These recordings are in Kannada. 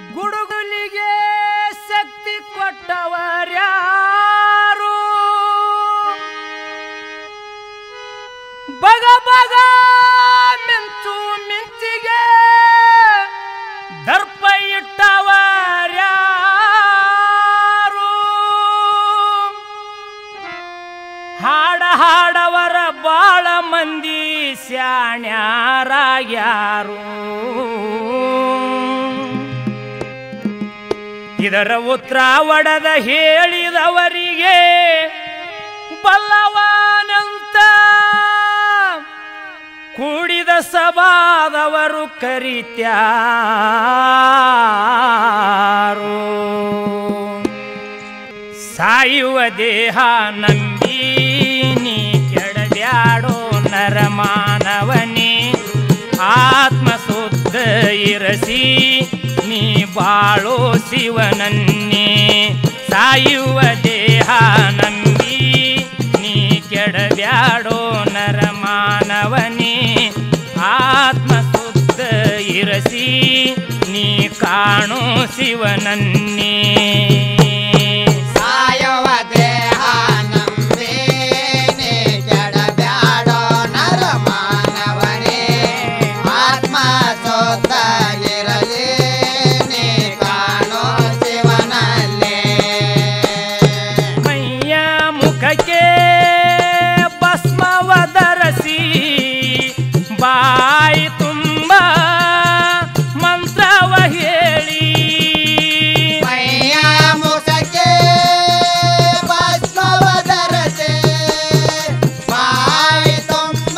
ಗುಡುಗುಲಿಗೆ ಶಕ್ತಿ ಕೊಟ್ಟವರ್ಯಾರು ಬಗ ಬಗ ಮಿಂಚು ಮಿಂಚಿಗೆ ದರ್ಪ ಇಟ್ಟವರ್ಯಾರು ಹಾಡ ಹಾಡವರ ಬಾಳ ಮಂದಿ ಸ್ಯಾಣ್ಯಾರಾಗ್ಯಾರು ಇದರ ಉತ್ತರ ಒಡೆದ ಹೇಳಿದವರಿಗೆ ಬಲ್ಲವಾನಂತ ಕೂಡಿದ ಸಭಾದವರು ಕರಿತ್ಯಾರು ಸಾಯುವ ದೇಹ ನಂಬಿ ನೀ ಕೆಡಬ್ಯಾಡೋ ನರಮಾನವನೇ ಆತ್ಮ ಶುದ್ಧ ಇರಸಿ ನೀ ಬಾಳೋ ಶಿವನನ್ನೇ ಸಾಯುವ ದೇಹ ನಂಬಿ ನೀ ಕೆಡಬ್ಯಾಡೋ ನರಮಾನವನೇ ಆತ್ಮ ಶುದ್ಧ ಇರಸಿ ನೀ ಕಾಣೋ ಶಿವನನ್ನೇ ಸಾಯವ ದೇಹ ನಂಬೇನೆ ಕೆಡಬ್ಯಾಡೋ ನರ ಮಾನವನೇ ಆತ್ಮ ಸೋತಾಗಿರಲಿ ನೀ ಕಾಣೋ ಶಿವನಲ್ಲೇ ಮೈಯ ಮುಖಕ್ಕೆ ಭಸ್ಮವ ಧರಿಸಿ ಬಾಯಿ ತುಂಬ ಮಂತ್ರವ ಹೇಳಿ ಮೈಯ ಮುಖಕ್ಕೆ ಭಸ್ಮವ ಧರಸೆ ಬಾಯಿ ತುಂಬ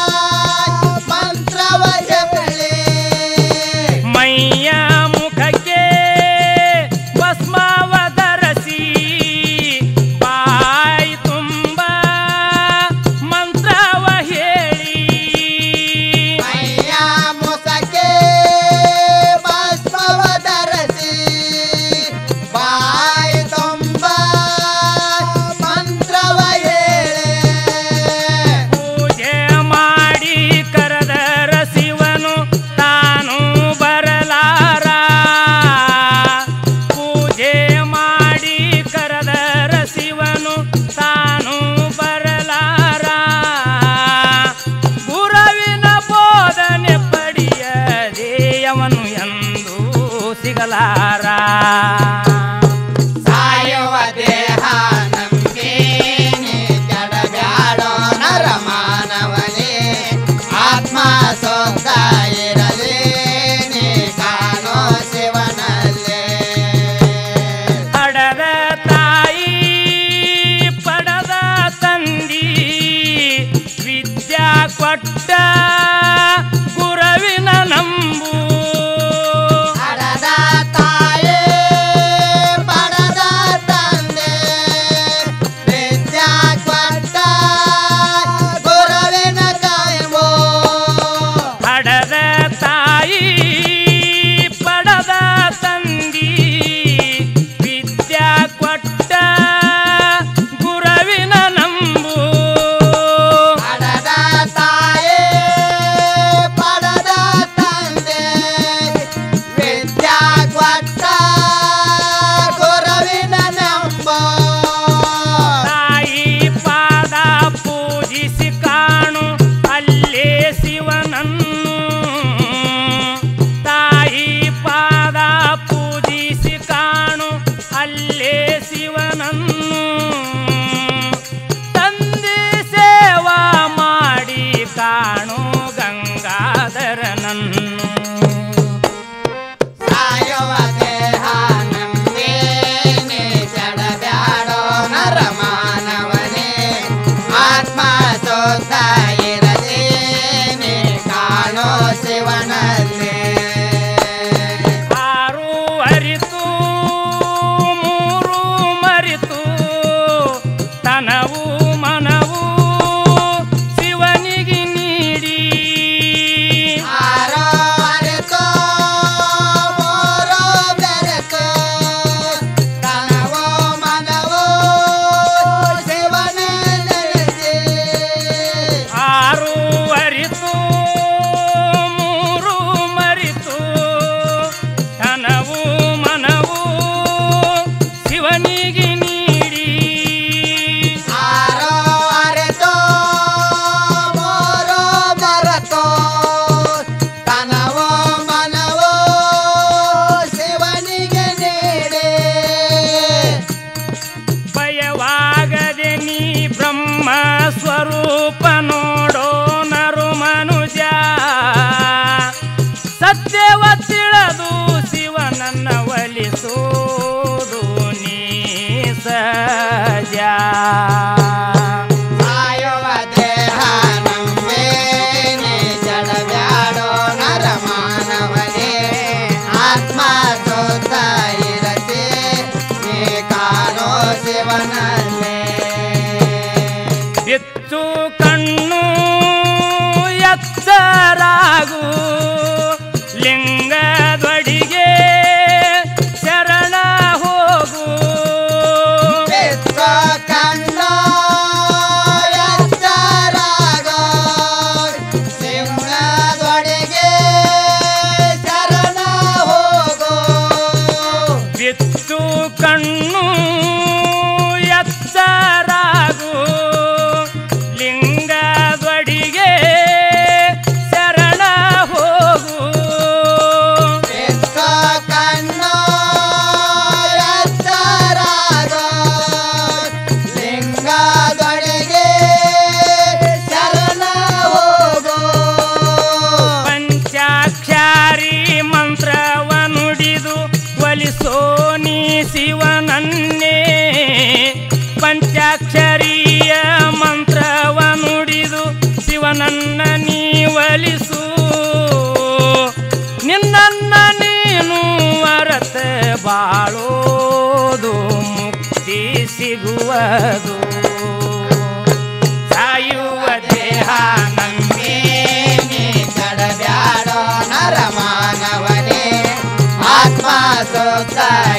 ಮಂತ್ರವ ಜಪಳಿ ಮೈಯ ಮುಖಕ್ಕೆ ಭಸ್ಮವ ಧರಿಸಿ ಬಾಯಿ ತುಂಬ ಮಂತ್ರವ ಹೇಳಿ ಮೈಯ ಮುಖಕ್ಕೆ ಭಸ್ಮವ ಧರಸಿ ಬಾಯಿ ತುಂಬ ಮಂತ್ರವ ಹೇಳೆ ಪೂಜೆ ಮಾಡಿ ಕರೆದರ ಶಿವನು ತಾನು ಬರಲಾರ ಪೂಜೆ ಮಾಡಿ ಕರೆದರ ಶಿವನು ತಾನು ಬರಲಾರ ಗುರುವಿನ ಬೋಧನೆ ಪಡೆಯದೆ ಅವನು ಎಂದು ಸಿಗಲಾರ ಸಾಯುವ ದೇಹ ನಂಬೇನೆ ಕೆಡಬ್ಯಾಡೋ ನರ ಮಾನವನೇ ಆತ್ಮ ಸೋತ ಇರಲಿ ನೀ ಕಾಣೋ ಶಿವನಲ್ಲೇ ಪಡದ ತಾಯಿ ಪಡದ ತಂದಿ ವಿದ್ಯಾ ಕೊಟ್ಟ ಗುರುವಿನ ನಂಬು ಹಡದ ತಾಯೇ ತನವು ಮನವು ಶಿವನಿಗೆ ನೀಡಿ ಆರೋ ಅರೆತೋ ಮೋರೋ ಮರತೋ ತನವೋ ಮನವೋ ಶಿವನಿಗೆ ನೀಡಿ ಭಯವಾಗದೆ ನೀ ಬ್ರಹ್ಮ ಸ್ವರೂಪ ನೋಡೋ ನರು ಮನುಜ ಸತ್ಯವ ತಿಳಿದು ಶಿವನನ್ನ ಒಲಿಸೋದು ನೀ ಸಜ ಸಾಯುವ ದೇಹ ನಂಬೇನೆ ಜಡಬ್ಯಾಡೋ ನರ ಮಾನವನೇ ಆತ್ಮ ಸೋತ ಇರತೆ ನೀ ಕಾಣೋ ಶಿವನಲ್ಲೇ ಬಿತ್ತು ಕಣ್ಣು ಎಚ್ಚರಾಗು ಲಿಂಗದೊಡಿಗೆ ಶರಣ ಹೋಗು ಬೆತ್ತ ಕಣ್ಣೋ ಎಚ್ಚರಾಗೋ ಸಿಂಹದೊಡೆಗೆ ಶರಣ ಹೋಗೋ ಬಿತ್ತು ಕಣ್ಣು ಎಚ್ಚರಾಗು ಲಿಂಗದೊಡಿಗೆ ಶರಣ ಹೋಗು ಬೆತ್ತ ಕಣ್ಣೋ ಎಚ್ಚರಾಗೋ ಲಿಂಗದೊಡೆಗೆ ಶರಣ ಹೋಗೋ ಪಂಚಾಕ್ಷಾರಿ ಮಂತ್ರವ ನುಡಿದು ಒಲಿಸೋ ನೀ ಶಿವನನ್ನೇ ಪಂಚಾಕ್ಷರಿಯ ಮಂತ್ರವ ನುಡಿದು ಶಿವನನ್ನ ನೀ ಒಲಿಸು ನಿನ್ನನ್ನ ನೀನು ಅರತ ಬಾಳೋದು ಮುಕ್ತಿ ಸಿಗುವುದು ಸಾಯುವ ದೇಹ ನಂಬಿ ನೀ ಜಡಬ್ಯಾಡೋ ನರ ಮಾನವನೇ ಆತ್ಮ ಸೋತ